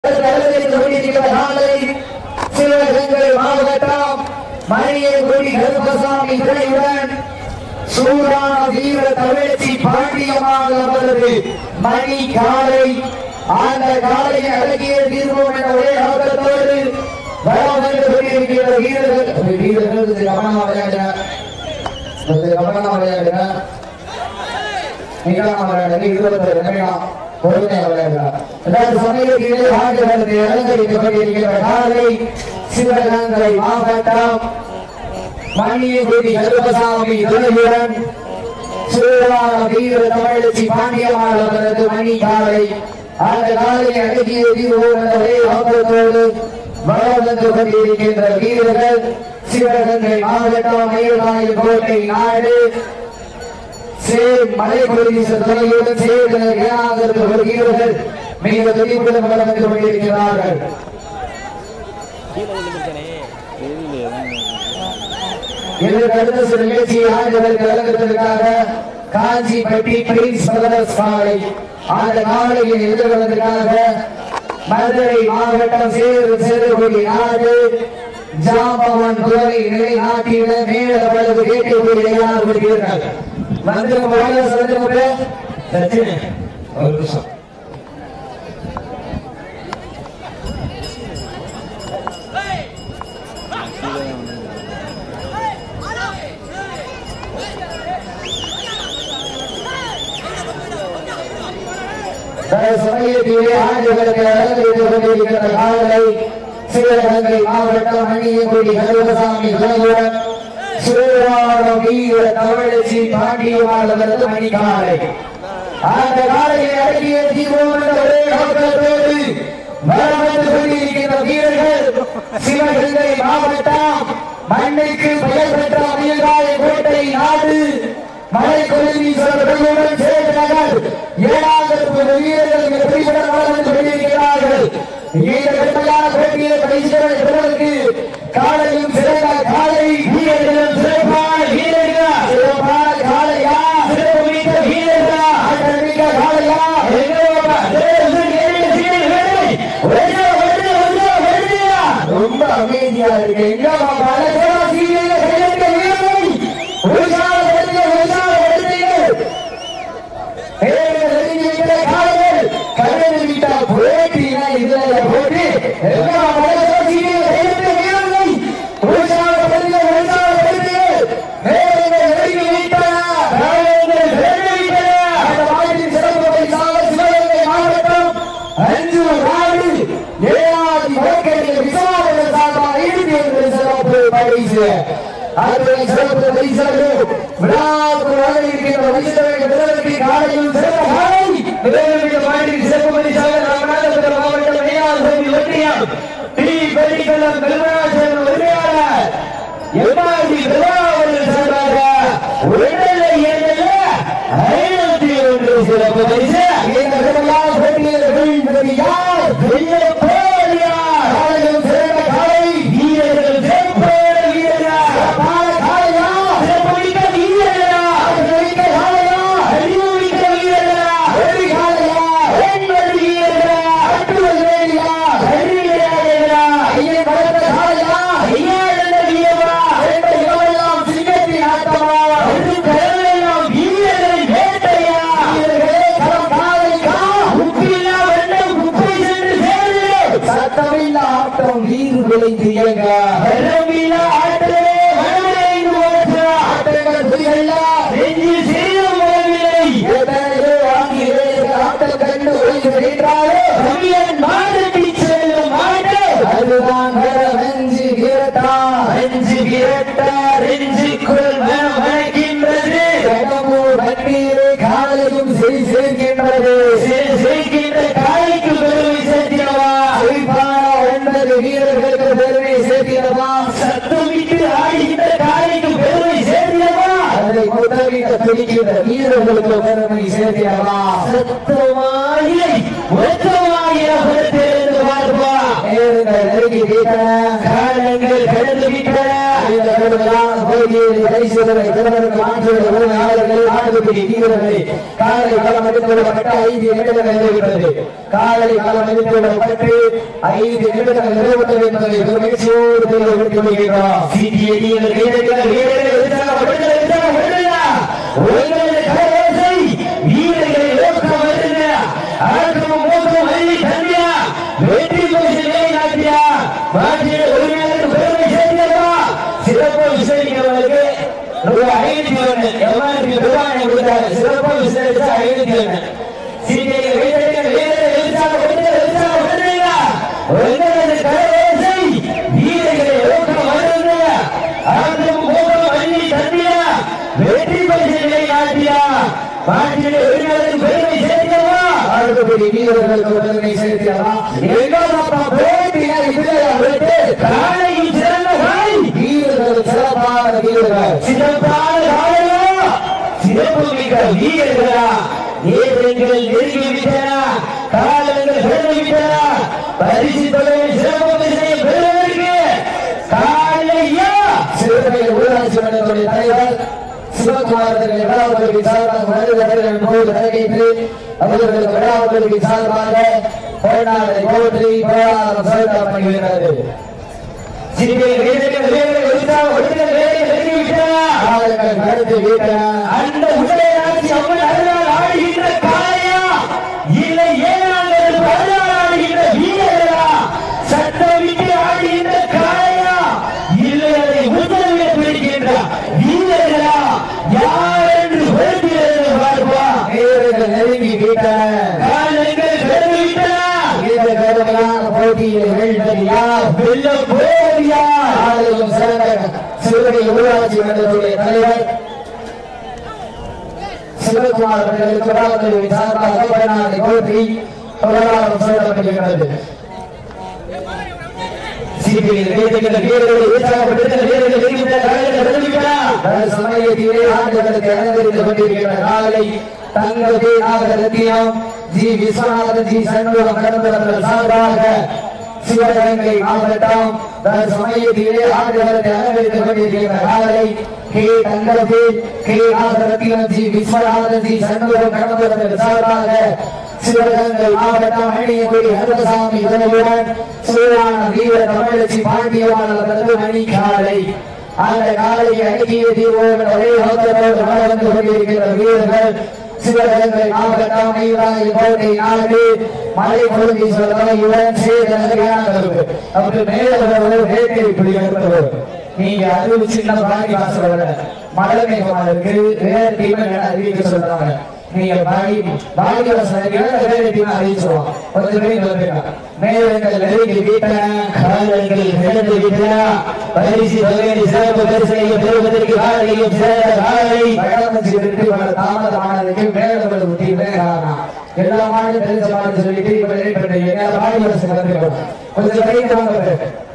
சிவகங்கை மாவட்டம் மணியகுடி கருப்பசாமி துணையுடன் சூடான வீர தமிழச்சி பாண்டியமாக அவரது மணி காலை அந்த காலையை அடக்கிய தீர்வோம் என்ற ஒரே நோக்கத்தோடு வரம் வந்து கொண்டிருக்கிற வீரர்கள் வீரர்கள் இது கவனமா விளையாடுற இது கவனமா விளையாடுற நிகழாம விளையாடுற இருபத்தொரு நிமிடம் பொறுமையா விளையாடுற அதாவது சமயத்திலே ஆண்டுகளுக்கு அலங்கரித்து கொண்டிருக்கிற காலை சிவகங்கை மாவட்டம் மணியகுடி கருப்பசாமி துணையுடன் சூழலான வீர தமிழச்சி பாண்டியமால் அவரது மணி காலை அந்த காலையை அடக்கிய தீர்வோம் என்ற ஒரே நோக்கத்தோடு வளம் வந்து கொண்டிருக்கின்ற வீரர்கள் சிவகங்கை மாவட்டம் மயிலாயில் கோட்டை நாடு சேர் மலைப்பகுதி துணையுடன் சேர்ந்த ஏனாதற்கு வருகிறவர்கள் மிக துணிவுடன் வளம் வந்து கொண்டிருக்கிறார்கள் இதற்கு அடுத்த சில நிகழ்ச்சியை ஆண்டுகளுக்கு வழங்குவதற்காக காஞ்சிப்பட்டி பிரின்ஸ் பிரதர்ஸ் காலை அந்த காலையில் எதிர்கொள்வதற்காக மதுரை மாவட்டம் சேரு சேருகுடி நாடு ஜாம்பவன் துறை நிலைநாட்டின மேல வலது கேட்டுக்குடி வருகிறார்கள் வந்திருக்கும் வயசு வந்திருக்கும் சச்சின் ஒரு நிமிஷம் சமயத்திலே ஆண்டுகளுக்கு அலங்கரித்துக் கொண்டிருக்கிற காவலை சிவகங்கை மாவட்டம் மணியங்குடி கருவசாமி துணையுடன் சூரான வீர தமிழச்சி பாண்டியமாளவரது மணிக்காலை அந்த காலையை அடக்கிய தீபம் என்ற ஒரே நோக்கத்தோடு வலம் வந்து கொண்டிருக்கின்ற வீரர்கள் சிவகங்கை மாவட்டம் மண்ணுக்கு பெயர் பெற்ற அமிர்தாய கோட்டை நாடு மலை கொழுவி சொல்லுடன் சேர்ந்த நகர் ஏழாவது வீரர்கள் மிக பிடிபட வந்து கொண்டிருக்கிறார்கள் இந்த கடுமையான போட்டியை பரிசுகளை பெறுவதற்கு காலையும் சிறந்த காலை வீரர்களும் சிறப்பான வீரர்கள் சிறப்பான காலையா சிறப்பு மிக்க வீரர்களா ஆற்றல் மிக்க காலையா ரொம்ப அமைதியா இருக்கு எங்க பல சீரியல் கையெழுத்த வீரர்கள் உற்சாகப்படுத்துங்க உற்சாகப்படுத்துங்க அறுபது சிறப்பு பரிசு விழாவுக்கு வர இருக்கின்ற வயசுகளை விதவிற்கு காலையில் சிறந்த காலை விதவிற்கு மாற்றி சிறப்பு பரிசாக ராமநாதபுரம் மாவட்டம் மையாசுமி ஒன்றியம் டி பெரிகலம் மெல்வராசன் உரிமையாளர் எம்மாடி விழாவில் சார்பாக உடலை எண்ணல ஐநூத்தி ஒன்று சிறப்பு பரிசு இந்த விழா போட்டியில் வெல்வது யார் வெல்ல போலியார் காலையில் சிறந்த காலை வீரர்கள் சிறப்பான வீரர்கள் சிறப்பான காலையா சிறப்புமிக்க வீரர்களா சிறப்புமிக்க காலையா அறிவுமிக்க வீரர்களா வெற்றி காலையா வெண்பது வீரர்களா அட்டுவது வேலையா அறிவியலாளர்களா ஐயன் வளர்ந்த காலையா ஐயாயிரம் வீரமா ரெண்டு இரவெல்லாம் சிங்கத்தின் ஆட்டமா ஒரு கடலெல்லாம் வீரர்களின் வேட்டையா வீரர்களே களம் காலைக்கா உப்பில்லா வெள்ளம் உப்பை சென்று சேரு சத்தமில்லா ஆட்டம் வீறு விளைந்து இயங்க வெள்ளமில்லா ஆட்டமே மனமைந்து ஓட்ட ஆட்டங்கள் புரியல்ல நெஞ்சில் சேரும் போகவில்லை எத்தனையோ வாங்கி ஆட்டம் கண்டு ஒழிந்து நின்றாலே ரவியன் மாதிரி செல்லும் மாட்டு அதுதான் வெஞ்சு விரட்டா வெஞ்சு விரட்டா ரெஞ்சுக்குள் மனம் வணக்கின்றது கடம்பூர் வன்னியிலே காலையும் செய் சேர்க்கின்றது செய் சேர்க்கின்ற காலைக்கு பெருமை சேர்க்கிறவா செழிப்பான ஒன்பது வீரர்களுக்கு பெருமை சேர்க்கிறவா சத்தமிட்டு ஆடுகின்ற காலைக்கு பெருமை சேர்க்கிறவா அதை முதலிட பிடிக்கின்ற வீரர்களுக்கு பெருமை சேர்க்கிறவா சத்தமாயிலை ஒத்தமாயிர புறத்திலிருந்து பார்ப்பா நேரங்கள் நெருங்கி விட்டன காலங்கள் கடந்து விட்டன இந்த கடுமையான போட்டியில் பரிசுகளை பெறுவதற்கு மாற்றுவது உரிமையாளர்கள் நாடுபடி வீரர்களை காலை களம் எடுத்து விடப்பட்ட ஐந்து நிமிடங்கள் நிறைவேற்றது காலை களம் எடுத்து விடப்பட்டு ஐந்து நிமிடங்கள் நிறைவேற்றது என்பதை மகிழ்ச்சியோடு தெரிவித்துக் கொள்கிறோம் சிடிஏடி வீரர்கள் வீரர்கள் உற்சாகப்படுத்த உற்சாகப்படுத்த உங்களது கரவோசை வீரர்களை நோக்கம் வருங்க அடக்கம் மோசம் அள்ளி தந்தியா வெற்றி பரிசு நிலைநாட்டியா மாற்றிய உரிமையாளர் பெருமை சேர்ந்ததா சிறப்பு விசாரிக்கிறவர்களுக்கு ரூபாய் ஐநூத்தி ஒண்ணு எம்ஆர்பி ரூபாய் கொடுத்தாங்க சிறப்பு விசாரிச்சு ஐநூத்தி ஒண்ணு சிபிஐ வீரர்கள் வீரர்கள் உற்சாகப்படுத்த உற்சாகப்படுத்துங்க உங்களது கரவோசை வீரர்களை நோக்கம் வருங்க அடக்கம் மோசம் அள்ளி தந்தியா வெற்றி பரிசு நிலைநாட்டியா மாற்றிய உரிமையாளர் பெருமை சேர்ந்ததா அடுத்தபடி வீரர்களுக்கு பெருமை சேர்க்கிறதா எங்கப்பா போட்டியா இதுலையா விட்டு காலையில் சிறந்த காலை வீரர்கள் சிறப்பான வீரர்கள் சிறப்பான காலையா சிறப்பு மிக்க வீரர்களா நேரங்கள் நெருங்கி விட்டன காலங்கள் கடந்து விட்டன பரிசு தொகையை சிறப்பு பரிசை பெறுவதற்கு காலையா சிறுத்தை ஊராட்சி மன்றத்துடைய தலைவர் சிவகுமார் அவர்கள் விழாவுக்கு சார்பாக வருகிறவர்கள் போது வரவேற்று அவர்களுக்கு விழாவுக்கு சார்பாக போராட போற்றி போராடம் செயல்படுகிறது சிறிய வீரர்கள் வீரர்கள் ஒழுங்காக ஒழுங்காக வேலையை நெருங்கி விட்டன காலங்கள் கடந்து விட்டன அந்த உதயநாச்சி அம்மன் அருளால் ஆடுகின்ற காளையா இல்லை ஏழாண்டு பதினாறு ஆடுகின்ற வீரர்களா சட்டமிட்டு ஆடுகின்ற காளையா இல்லை அதை உத்தரவிட பிடிக்கின்ற வீரர்களா யார் என்று பொறுத்திருந்து பார்ப்பா வீரர்கள் நெருங்கி விட்டன காலங்கள் கடந்து விட்டன இந்த கடுமையான போட்டியில் வெல்வது யார் வெல்ல போவது யார் ஆலயம் சிறந்த சிறுவனை ஊராட்சி மன்றத்துடைய தலைவர் சிவகுமார் அவர்களுக்கு விழாவுடைய சார்பாக பதினாறு போட்டி பிரகாரம் சொல்லப்படுகிறது சிபிஐ வீரர்கள் வீரர்களை உற்சாகப்படுத்த வீரர்கள் இருக்கின்ற காலையில் பதிவிட்டார் சமயத்திலே ஆண்டுகளுக்கு அலங்கரித்துக் கொண்டிருக்கின்ற காலை தங்கதி நாகரத்தியம் ஜி விஸ்வநாதன் ஜி சண்முகம் கடந்தவர்கள் சார்பாக சிவகங்கை மாவட்டம் சமயத்திலே ஆண்டுகளுக்கு அலங்கரித்துக் கொண்டிருக்கின்ற காலை K Thangathi K Nagarathinam G Viswanathan G Shanmugam கடந்தவர்கள் சார்பாக சிவகங்கை மாவட்டம் அணியக்குடி அருமசாமி உதவியுடன் சூழான வீர தமிழச்சி பாண்டியவான அவர்களது மணி காலை அந்த காலையை அடக்கிய தீவோடு ஒரே நோக்கத்தோடு வர வந்து கொண்டிருக்கிற வீரர்கள் சிவகங்கை மாவட்டம் ஈராய் கோட்டை நாடு மலை முருகீஸ்வரர் தலைவருடன் சேதனரியானவர்கள் அப்படி மேலே வேட்டை பிடிக்கிறது நீங்க அறிவு சின்ன பாடி வாசல் மலமை குமாருக்கு வேற டீம் அறிவிக்க சொல்றாங்க நீங்க பாடி பாடி வாசல் வேற டீம் அறிவிச்சிருவோம் கொஞ்சம் பேர் வந்துருக்காங்க மேலங்கள் நெருங்கி வீட்டன காலங்கள் கிடந்து விட்டன பரிசு தொகையை சிறப்பு பரிசையை பெறுவதற்கு காலையும் சிறந்த காலை வழங்கி விட்டு பல தாமதமானதுக்கு மேலங்கள் ஊட்டி காரணம் எல்லா மாடும் தெரிஞ்ச மாடு சொல்லிட்டு இப்ப ரெடி பண்றீங்க பாடி வாசல் கலந்துக்கணும் கொஞ்சம் கைக்கு வாங்க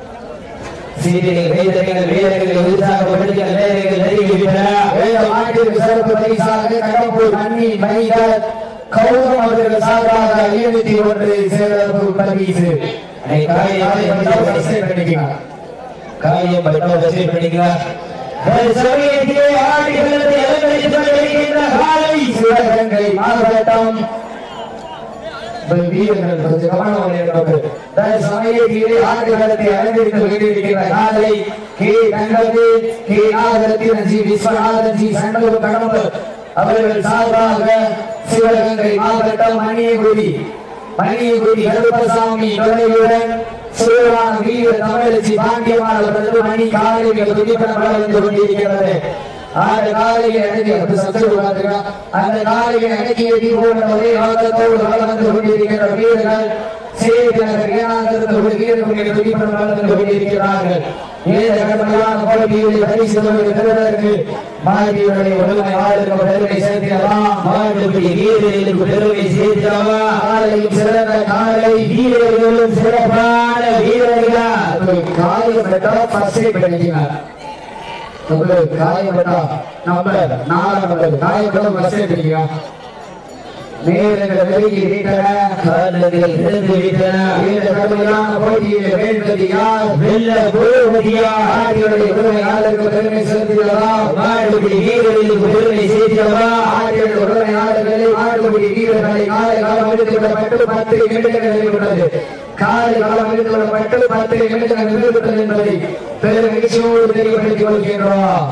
சீரியல் வீரர்கள் வீரர்களை உற்சாகப்படுத்திய வீரர்கள் நெருங்கிவிட்டன வேத மாட்டிற்கு சிறப்பு பரிசாக கடம்பூர் மண்ணி மணிகள் கௌதம் அவர்கள் சார்பாக ஐநூத்தி ஒன்று சிறப்பு பரிசு காயம் பண்ணிக்கலாம் காயம் பண்ணிக்கலாம் சமயத்திலே ஆடிகளத்தை அலங்கரித்துக் கொண்டிருக்கின்ற காலை சிவகங்கை மாவட்டம் வீரர்கள் கொஞ்சம் கவனம் வேண்டும் சமயத்திலே ஆண்டுகளத்தை அலங்கரித்து கொண்டிருக்கிற காலை K Thangathu K Nagarathina G Viswanathan G Shanmuga கடம்பு அவர்கள் சார்பாக சிவகங்கை மாவட்டம் மணியகுடி மணியகுடி கருப்பசாமி துணையுடன் சிவரான வீர தமிழச்சி பாண்டியமான அவர்களது மணி காலையில் துடிப்பட வந்து கொண்டிருக்கிறது அந்த காலையை அடக்கி அப்படி சத்தம் பார்த்துக்கா அந்த காலையை அடக்கிய தீபோட ஒரே ஆதத்தோடு வளர்ந்து கொண்டிருக்கிற வீரர்கள் சேவிக்கிறார்கள் ஏனாந்திருந்து ஒரு வீரர்கள் துடிப்பட வளர்ந்து கொண்டிருக்கிறார்கள் ஏழு கடமையான போட்டியில் பரிசு தொகை பெறுவதற்கு மாணவியர்களை ஒருமை ஆளுக்கு பெருமை சேர்க்கிறவா மாணவர்களுடைய வீரர்களுக்கு பெருமை சேர்க்கிறவா காலையும் சிறந்த காலை வீரர்களும் சிறப்பான வீரர்களா காலையும் ஃபர்ஸ்ட் கிடைக்கிறார் உங்களுக்கு காயப்பட்டா நம்ம நாலு நம்பர் காயப்பட்ட பஸ் எடுத்துக்கீங்க நேரங்கள் விலகி விட்டன காரணங்கள் திறந்து விட்டன இந்த கடுமையான போட்டியில் வெல்வது யார் வெல்ல போவதியா ஆடியோடைய உரிமையாளருக்கு பெருமை செலுத்துகிறதா மாடுபிடி வீரர்களுக்கு பெருமை சேர்த்தவா ஆடியோடைய உரிமையாளர்களை ஆடுபடி வீரர்களை காலை காலம் எடுத்து விடப்பட்டு பத்து நிமிடங்கள் நிறைவுள்ளது காலை காலம் எடுத்து விடப்பட்டு பத்து நிமிடங்கள் நிறைவுள்ளது என்பதை பெரும் மகிழ்ச்சியோடு தெரியப்படுத்திக் கொள்கின்றோம்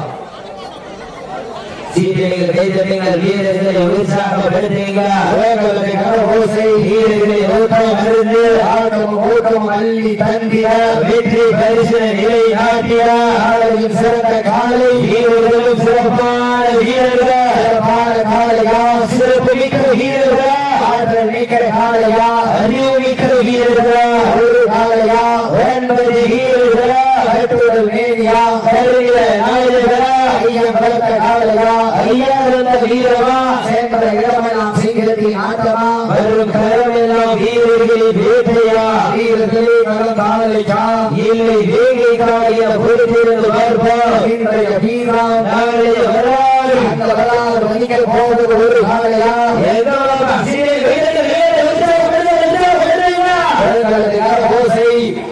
சீரியர்கள் கைதட்டுங்கள் வீரர்களை உற்சாகப்படுத்துங்கள் வேகத்தை கரகோசை வீரர்களை ஊக்கம் அருந்து ஆட்டம் ஓட்டம் அள்ளி தந்திட வெற்றி பரிசு நிலை நாட்டிய காலையில் சிறந்த காலை வீரர்களும் சிறப்பான வீரர்கள் சிறப்பான காலையா சிறப்பு மிக்க வீரர்கள் ஆற்றல் நீக்கிற காலையா அறிவு மிக்க வீரர்கள் ஒரு காலையா ஒன்பது வீரர்கள் கட்டுடல் மேனியா கருவில நாயகர்கள் ஐயம் பலத்த காலையா ஐயா இருந்த வீரமா சேர்ந்த இடமெல்லாம் சிங்கத்தின் ஆட்டமா வரும் கரமெல்லாம் வீரர்களை வேட்டையா வீரர்களே வரும் காலையா இல்லை வேகை காய பொறுத்திருந்து பார்ப்போம் இன்றைய வீரம் நாளை வராது அந்த வரலாறு வணிகர் போவது ஒரு காலையா எதோட சீரியல் வீரர்கள் வீரர்கள் உற்சாகப்படுத்துங்க, உற்சாகப்படுத்துங்க. அவர்களது கரகோசை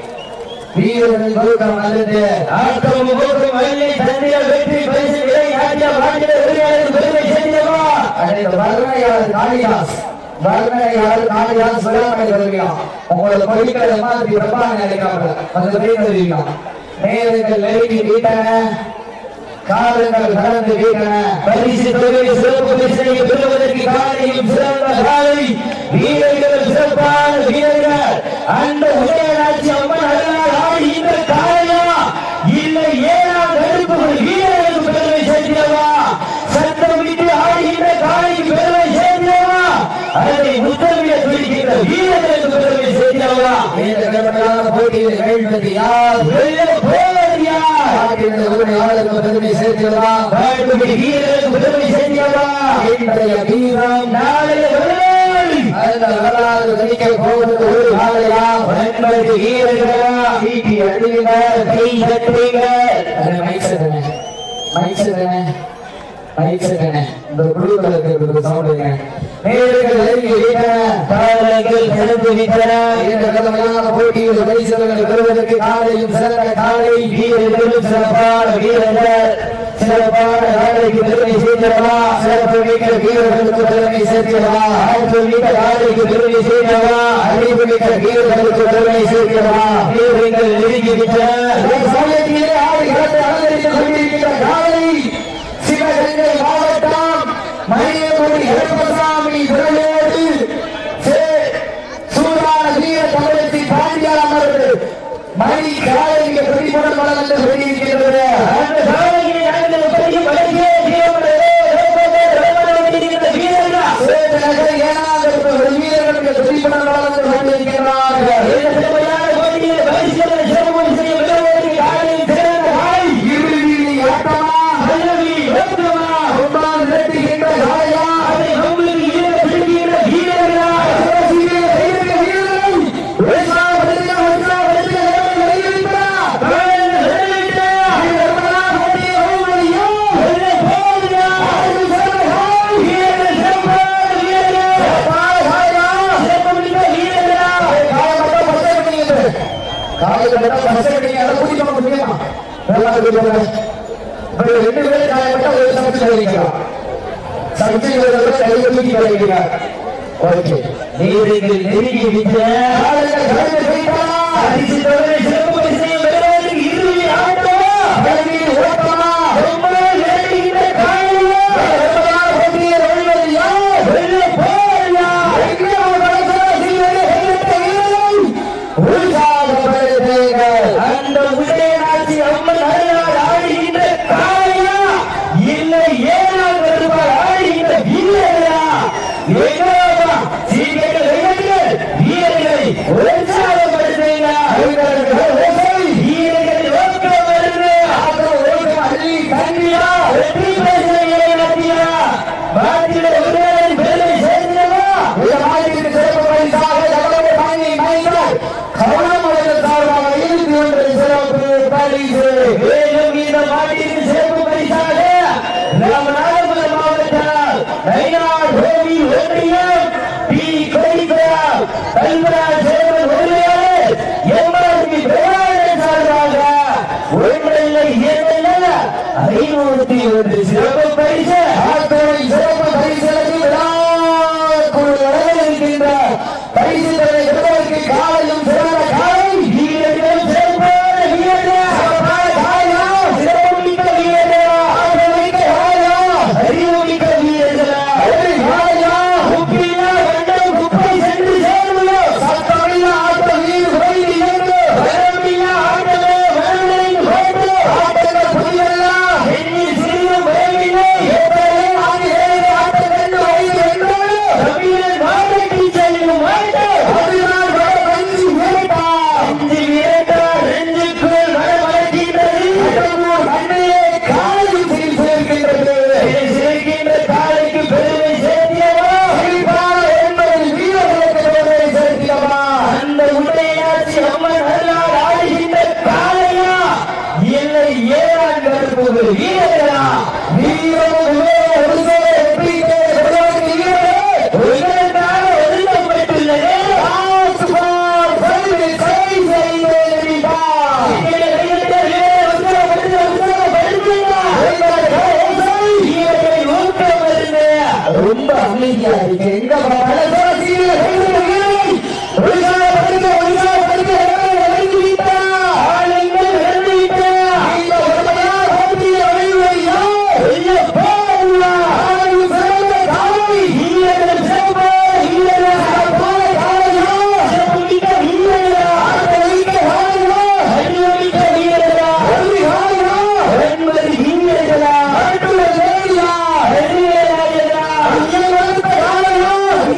வீரர்கள் தூக்கம் அல்லது ஆட்டம் முகூர்த்தம் வெள்ளை தந்திர வெற்றி பரிசு விலை நாட்டிய மாநில உரிமையாளர் பெருமை சேர்ந்தவா அனைத்து வர்ணனையாளர் காளிதாஸ் வர்ணனையாளர் காளிதாஸ் விழாமணி வருவியாம் உங்களோட பொருட்களை மாதிரி பிரபான நினைக்காம அந்த பேர் வருவியாம் நேரங்கள் நெருங்கி வீட்டன காலங்கள் கடந்து வீட்டன பரிசு தொகை சிறப்பு பரிசனை பெறுவதற்கு காலையும் சிறந்த காலை வீரர்கள் சிறப்பான வீரர்கள் அந்த உதயராட்சி அம்மன் அருளால் ஆடி இந்த காலையா இல்லை ஏழாம் கருப்பு வீரர்களுக்கு பெருமை சேர்க்கிறவா சத்தமிட்டு ஆடி இந்த காலைக்கு பெருமை சேர்க்கிறவா அதை முத்தமிட துடிக்கின்ற வீரர்களுக்கு பெருமை சேர்க்கிறவா இந்த கிழமையான போட்டியில் வெல்வது யார் வெல்ல போவது யார் நாட்டின் உரிமையாளர்கள் பெருமை சேர்க்கிறதா வாழ்வுக்கு வீரர்களுக்கு பெருமை சேர்க்கிறவா இன்றைய வீரம் நாளைய வரலாறு அந்த வரலாறு கணிக்க போவது ஒரு காலையா ஒன்பது வீரர்களா வீட்டி அடிங்க கை தட்டுங்கள் அது மைக் செட்டுங்க மைக் செட்டுங்க மைக் செட்டுங்க இந்த குழுக்கள் இருக்கிறது சவுண்டுங்க நேர்கள் நெருங்கி வீட்டன காலங்கள் கடந்து விட்டன இந்த கடுமையான போட்டியில் பரிசுகளை பெறுவதற்கு காலையும் சிறந்த காலை வீரர்களும் சிறப்பான வீரர்கள் சிறப்பான நாளைக்கு பெருமை சேர்ந்தவா சிறப்பு மிக்க வீரர்களுக்கு பெருமை சேர்க்கிறவா ஆற்றல் மிக்க நாளைக்கு பெருமை சேர்ந்தவா அறிவு மிக்க வீரர்களுக்கு பெருமை சேர்க்கிறவா வீரர்கள் நெருங்கி விட்டன ஒரு சமயத்திலே ஆறு இடத்தை அலங்கரித்துக் கொண்டிருக்கிற காலை சிவகங்கை மாவட்டம் மணியகுடி கருப்பசாமி விரலோடு சே- சூடான வீர தமிழத்தின் பாண்டியார் அவர்கள் மணி காலைக்கு பிடிபடும் பலம் என்று சொல்லியிருக்கின்றது அந்த சாலையை நாங்கள் எப்படியும் வழங்கிய ஜீவனே ரோமனே ரோமனே இருக்கிற வீரர்கள் சேது நகர் ஏனாதிருப்பு வீரர்களுக்கு பிடிபடும் பலம் என்று சொல்லியிருக்கிறார்கள் இந்த சிறமையான போட்டியில் பரிசுகளை சிறப்பு செய்ய விளையாடுவதற்கு காலையில் சிறந்த காலை இருளில் ஆட்டமா பல்லவி ஓட்டமா ஒன்றால் நிறுத்துகின்ற காலையா அதை நம்மளுக்கு ஈர பிடிக்கிற வீரர்களா சிவசீரிய தைரிய வீரர்கள் உற்சாகப்படுத்துக, உற்சாகப்படுத்துக, இறைவன் வெளியிட்டார். காலையில் நிறைவேற்ற வீரர்களா, போட்டியை வழிமொழியோ. வெள்ளை போதுயா ஆறு சிறந்த காலை. வீரர்கள் சிறப்பான வீரர்கள் காலை, காலையா. சிறப்பு மிக்க வீரர்களா காலை மட்டும் பச்சை பண்ணிக்கிட்டு. காலையில மட்டும் பச்சை பண்ணிங்க, அதை குடிக்க முடியுமா? நல்லா குடிக்கோங்க. இப்ப ரெண்டு பேரும் காலை மட்டும் ஒரு சமைச்சு வைக்கலாம். சமைச்சு வைக்கிறத கையை தூக்கி வைக்கிறார். ஓகே வீரர்கள் நெருங்கி விட்ட காலையில கடந்து போயிட்டாரா? பரிசு தொகை சிறப்பு பரிசை பெறுவதற்கு இறுதி ஆட்டமா கல்வியில் ஓட்டமா? ரொம்ப நேரடிக்கிற காலையா இரண்டாவது போட்டியை வெல்வது யார்? வெள்ளை போதுயா எங்கே ஒரு பலசால சீவனை கைவிட்ட வீரர்கள்? உற்சாகப்படுத்துங்கள். அந்த உதயநாச்சி அம்மன் அருளால் ஆடுகின்ற காளையா இல்லை ஏழாம் கருப்பால் ஆடுகின்ற வீரர்களா எங்கேவா சீக்கிரம் வெள்ளங்கள் வீரர்களை உற்சாகப்படுத்துங்க வீரர்கள் ஓசை. வீரர்கள் ஓக்கம் வருது ஆட்டம் ஓட்டம் அள்ளி தம்பியா வெற்றி பேசுகிறீங்களே நம்பியா பாத்திர உதயன் பெருமை சேர்ந்தவா இந்த மாநிலத்தின் சிறப்பு பரிசாக எவ்வளவு வாங்கி மைந்தார் கவனமடைந்த சார்பாக இறுதி ஒன்றை சிறப்பு பரிசு மேலும் இந்த மாட்டிற்கு சிறப்பு பரிசாக ராமநாதபுரம் மாவட்டம் நயினார் கோவில் ஒன்றியம் பி கோடிபுரம் கல்வராஜ் சேவல் உரிமையாளர் எம்ஆர்பி பிரபாகரன் சார்பாக ஒன்றில்லை இரண்டல்ல ஐநூத்தி ஒன்று சிறப்பு பரிசு ஆத்தோரை சிறப்பு பரிசீலனை விழாக்குழு வழங்கியிருக்கின்ற பரிசு தொகை பெறுவதற்கு காலையும் சிறந்த காலை வீரர்கள் சிறப்பான வீரர்கள் சிறப்பான காலையா சிறப்புமிக்க வீரர்கள் ஆதரவிக்க காலையா அறிவுமிக்க வீரர்கள் ஒரு காலையா உப்பில்லா வண்டம் குப்பை சென்று சேர்ந்துள்ளோம் சத்தமில்லா ஆட்ட வீர் கோயில் இயங்கு வரமில்லா ஆட்டமே வரவில்லை கோட்டு ஆட்டங்கள் புதியெல்லாம் எண்ணில் சிறிதும் வரவில்லை எப்படியே ஆடி ஏழு ஆட்ட கண்டு வைத்து வென்றோடு தமிழன் மாவட்டி செல்லும் மாட்டு அதுதான் வட கஞ்சி வீரட்டா அஞ்சு வீரர்கள் ரெண்டுக்குள் வரவழைக்கின்றது கடம்பூர் கண்ணையே காலையில் சீர் சேர்க்கின்றது சிரிக்கின்ற காலைக்கு பெருமை சேர்த்தியவா சிரிப்பான என்பதில் வீரர்களுக்கு பெருமை சேர்க்கிறவா அந்த உடையாட்சி அம்மன் அருளால் ஆடுகின்ற காளையா இல்லை ஏழாம் கருப்புகள் வீரர்களா வீரமும் உலகம் ஒரு சேர வெற்றிக்கு பெறுவதற்கு வீரரே உங்களுக்காக ஒதுக்கப்பட்டுள்ளதே ஆசுபார் பல்வி கை செய்தேவிடா ரொம்ப அமைதியா இருக்கு எங்க பல சீரியல் ஒழுங்கா படிக்க ஒழுங்கா படிக்க இறங்கி விட்டா நீங்க ஒருமையா ஓட்டி அழிவையா ஆயுள் சிறந்த காலை சிறப்பான காலையா ஆட்ட வைக்க காலையா ஒளி காலையா ஆட்டுல வேலையா ஐயா வளர்த்த காலையா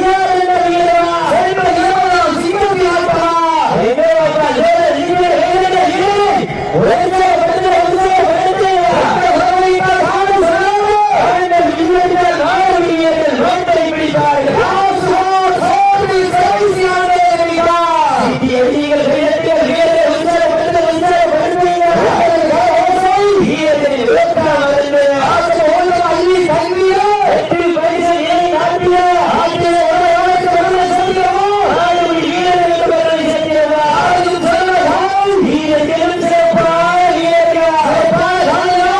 செல்வ இரவலாம் சிங்கத்தி ஆட்டமா ஆட்ட வரவைத்தா காணும் செல்லாமோ ஆசுபார் சோழி கடைசியானே விடா ஆட்ட ஓட்ட அள்ளி தண்ணீரே ஆட்டிய உடமையாளுக்கு பெருமை சேர்க்கிறோமோ ஆயுள் சிறந்த காலை சிறப்பான காலையா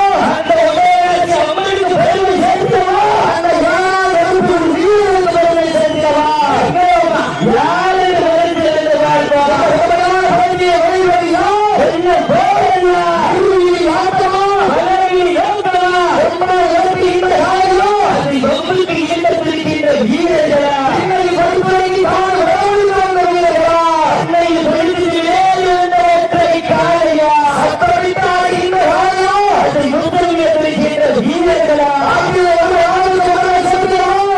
அந்த யார் எறும்பு வீரர்களுக்கு பெருமை சேர்க்கிறவா உடமையான பகுதியை வழிவழியா உருவியில் ஆட்டமா ரொம்ப எழுப்பி இந்த காலையோ பின்னணி படுத்துறைக்கு காண விடாமல் வந்த வீரர்களா சத்தமிட்டாடி இந்த காலையோ ஆட்டிய உடமையாளுக்கு பெருமை சேர்க்கிறோமோ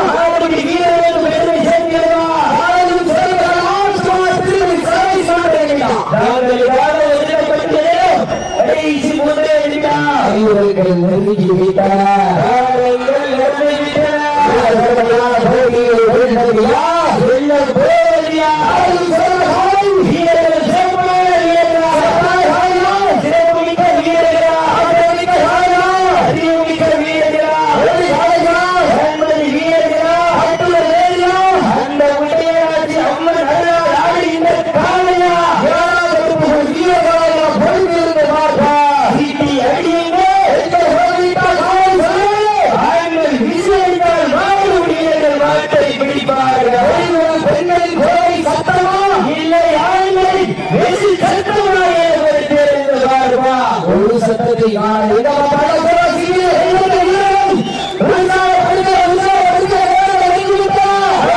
ஆயுள் சிறந்த ஆசுமார் திரும்பி சிறை சொல்லுகிறான் ஐவர்கள் நெருங்கி விட்டனர் போட்டியில் விழுந்ததியா ஆயுள் சிறந்த காலை ஆட்டமிக்க காலையா ஒளி காலையா ஆட்டுல வேலையா ஏழாவது வீரர்களாக பொறுத்திருந்து பார்ப்பா எங்கள் போரிட்டா காலை சொல்லு ஒளிவரும் பெண்களின் குரலை சத்தமா ஒரு சத்தத்தை காண இடமா பல குரசிலே எழுந்த வீரர்கள் உற்சாக படுக்க உற்சாக படுக்க வேலை வைத்துவிட்டா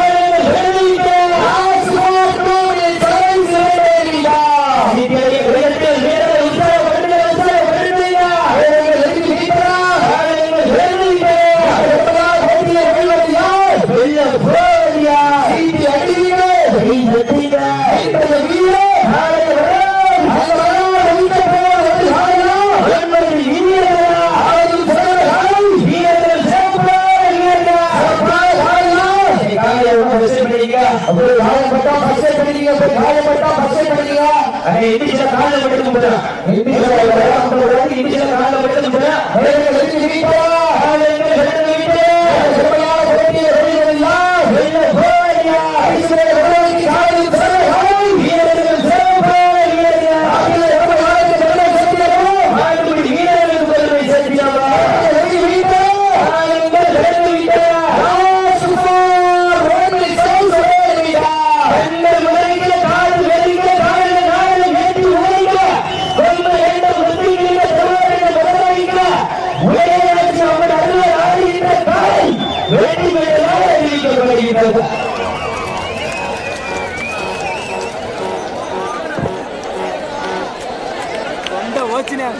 ஆசுமாற்றோடு தலை சிறந்தேவிடா வேலைகள் எழுதி வைத்தா எப்படா போட்டியை வெல்வது யார் சீட்டி அடிவீரே ஐம்பது வீரே அந்த வராத வைத்த போர் ஒரு காலையா ஆயுள் சிறந்த காலை அப்படி காயப்பட்டா பச்சை பண்ணிக்க போய் காயப்பட்டா பச்சை பண்ணிக்க வேலைகள் எழுதி வைத்தா சிறமையான வீரர்கள் முதலாளிக்கு காலையில் சிறந்த காலை வீரர்கள் சிறப்பான வீரர்கள் ஆகிய நம்ம நாளைக்கு பெருமை சேர்க்கிறோம் மாடுபிடி வீரர்களுக்கு பெருமை சேர்க்கிறவா வெற்றி வீட்டோ நாங்கள் வென்று விட்டா சுமார் ரோமில் சவுண்ட் வீட்டா கண்கள் உலகில காது வெறிகிற காதல காதல வேட்டி உலகில கொம்பு எந்த முந்திரிகிற திருவாரின முதலாளிகிற உலகாட்சி அம்மன் அருள் ஆடுகின்ற காலை வெற்றி பெற்றதாக அறிவிக்கப்படுகிறது தொண்டை ஓச்சினே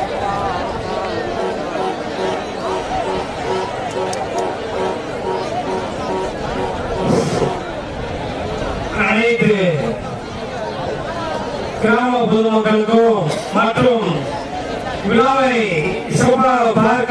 அனைத்து கிராம பொதுமக்களுக்கும் மற்றும் விழாவை சிறப்பாக பார்க்க